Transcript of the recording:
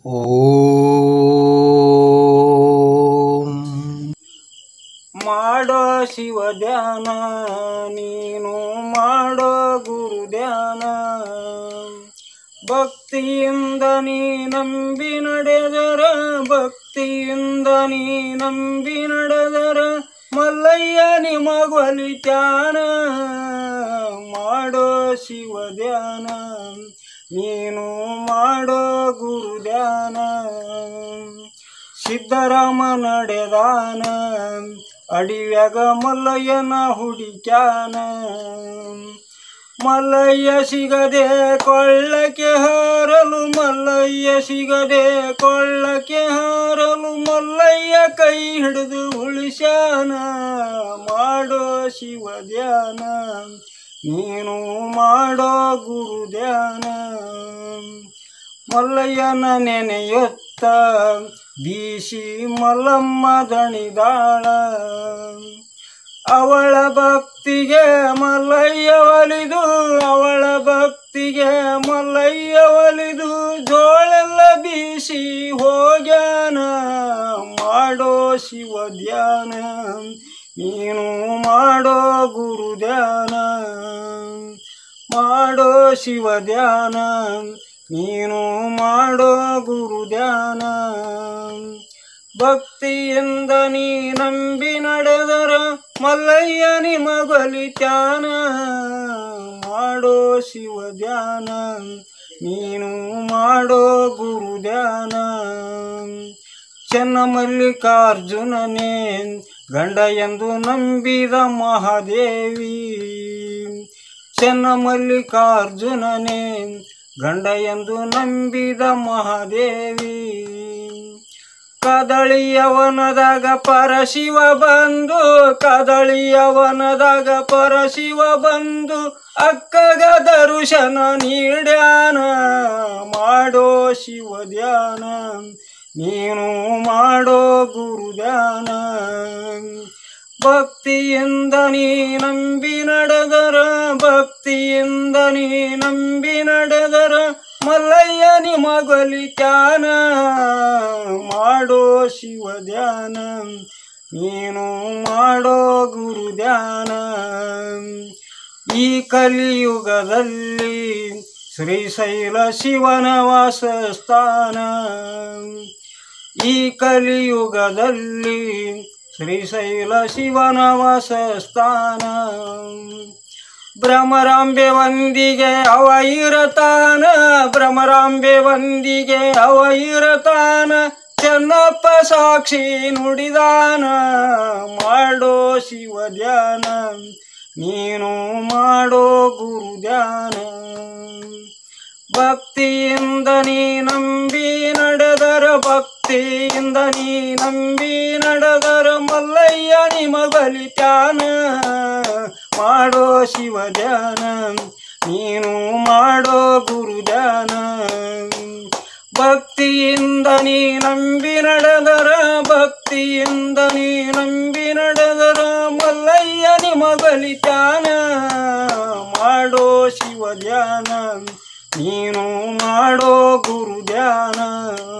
ಓಂ ಮಾಡೋ ಶಿವ ಧ್ಯಾನ ನೀನು ಮಾಡೋ ಗುರು ಧ್ಯಾನ ಭಕ್ತಿಯಿಂದ ನೀ ನಂಬಿ ನಡೆದರ ಭಕ್ತಿಯಿಂದ ನೀ ನಂಬಿ ನಡೆದರ ಮಲ್ಲಯ್ಯ ನಿಮಗೊಲಿತ್ಯಾನ ಮಾಡೋ ಶಿವ ಧ್ಯಾನ ನೀನು ಮಾಡೋ ಗುರು ಧ್ಯಾನ ಸಿದ್ದರಾಮ ನಡೆದಾನ ಅಡಿವ್ಯಾಗ ಮಲ್ಲಯ್ಯನ ಹುಡಿಕ್ಯಾನ ಮಲ್ಲಯ್ಯ ಸಿಗದೆ ಕೊಳ್ಳಕ್ಕೆ ಹಾರಲು ಮಲ್ಲಯ್ಯ ಸಿಗದೆ ಕೊಳ್ಳಕ್ಕೆ ಹಾರಲು ಮಲ್ಲಯ್ಯ ಕೈ ಹಿಡಿದು ಉಳಿಸ್ಯಾನ ಮಾಡೋ ಶಿವ ಧ್ಯಾನ ನೀನು ಮಾಡೋ ಗುರು ಧ್ಯಾನ ಮಲ್ಲಯ್ಯನ ನೆನೆಯುತ್ತ ಬೀಸಿ ಮಲ್ಲಮ್ಮ ದಣಿದಾಳ ಅವಳ ಭಕ್ತಿಗೆ ಮಲ್ಲಯ್ಯ ಒಲಿದು ಅವಳ ಭಕ್ತಿಗೆ ಮಲ್ಲಯ್ಯ ಒಲಿದು ಜೋಳೆಲ್ಲ ಬೀಸಿ ಹೋಗ್ಯಾನ ಮಾಡೋ ಶಿವ ಧ್ಯಾನ ನೀನು ಮಾಡೋ ಗುರು ಧ್ಯಾನ ಮಾಡೋ ಶಿವ ಧ್ಯಾನ ನೀನು ಮಾಡೋ ಗುರು ಧ್ಯಾನ ಭಕ್ತಿಯಿಂದ ನೀ ನಂಬಿ ನಡೆದರ ಮಲ್ಲಯ್ಯ ನಿಮಗೊಲಿತ್ಯಾನ ಮಾಡೋ ಶಿವ ಧ್ಯಾನ ನೀನು ಮಾಡೋ ಗುರು ಧ್ಯಾನ ಚೆನ್ನಮಲ್ಲಿಕಾರ್ಜುನನೇ ಗಂಡ ಎಂದು ನಂಬಿದ ಮಹಾದೇವಿ ಚೆನ್ನಮಲ್ಲಿಕಾರ್ಜುನನೇ ಗಂಡ ಎಂದು ನಂಬಿದ ಮಹಾದೇವಿ ಕದಳಿಯವನದಾಗ ಪರಶಿವ ಬಂದು ಕದಳಿಯವನದಾಗ ಪರಶಿವ ಬಂದು ಅಕ್ಕಗ ದರ್ಶನ ನೀಡ್ಯಾನ ಮಾಡೋ ಶಿವ ಧ್ಯಾನ ನೀನು ಮಾಡೋ ಗುರು ಧ್ಯಾನ ಭಕ್ತಿಯಿಂದ ನೀ ನಂಬಿ ನಡೆದರ ಭಕ್ತಿಯಿಂದ ನೀ ನಂಬಿ ನಡೆದರ ಮಲ್ಲಯ್ಯ ನಿಮಗೊಲಿತ್ಯಾನ ಮಾಡೋ ಶಿವ ಧ್ಯಾನ ನೀನು ಮಾಡೋ ಗುರು ಧ್ಯಾನ ಈ ಕಲಿಯುಗದಲ್ಲಿ ಶ್ರೀಶೈಲ ಶಿವನ ವಾಸಸ್ಥಾನ ಈ ಕಲಿಯುಗದಲ್ಲಿ ಶ್ರೀಶೈಲ ಶಿವನ ವಾಸಸ್ಥಾನ ಭ್ರಮರಾಂಬೆ ಒಂದಿಗೆ ಅವ ಇರತಾನ ಭ್ರಮರಾಂಬೆ ಒಂದಿಗೆ ಅವ ಇರತಾನ ಚೆನ್ನಪ್ಪ ಸಾಕ್ಷಿ ನುಡಿದಾನ ಮಾಡೋ ಶಿವ ಧ್ಯಾನ ನೀನು ಮಾಡೋ ಗುರು ಧ್ಯಾನ ಭಕ್ತಿಯಿಂದ ನೀ ನಂಬಿ ನಡೆದರ ಭಕ್ತಿಯಿಂದ ನೀ ನಂಬಿ ನಡೆದರ ಮಲ್ಲಯ್ಯ ನಿಮಗಲಿತ್ಯಾನ ಮಾಡೋ ಶಿವ ಧ್ಯಾನ ನೀನು ಮಾಡೋ ಗುರು ಧ್ಯಾನ ಭಕ್ತಿಯಿಂದ ನೀ ನಂಬಿ ನಡೆದರ ಭಕ್ತಿಯಿಂದ ನೀ ನಂಬಿ ನಡೆದರ ಮಲ್ಲಯ್ಯ ನಿಮಗಲಿತ್ಯಾನ ಮಾಡೋ ಶಿವ ಧ್ಯಾನ ನೀನು ಮಾಡೋ ಗುರು ಧ್ಯಾನ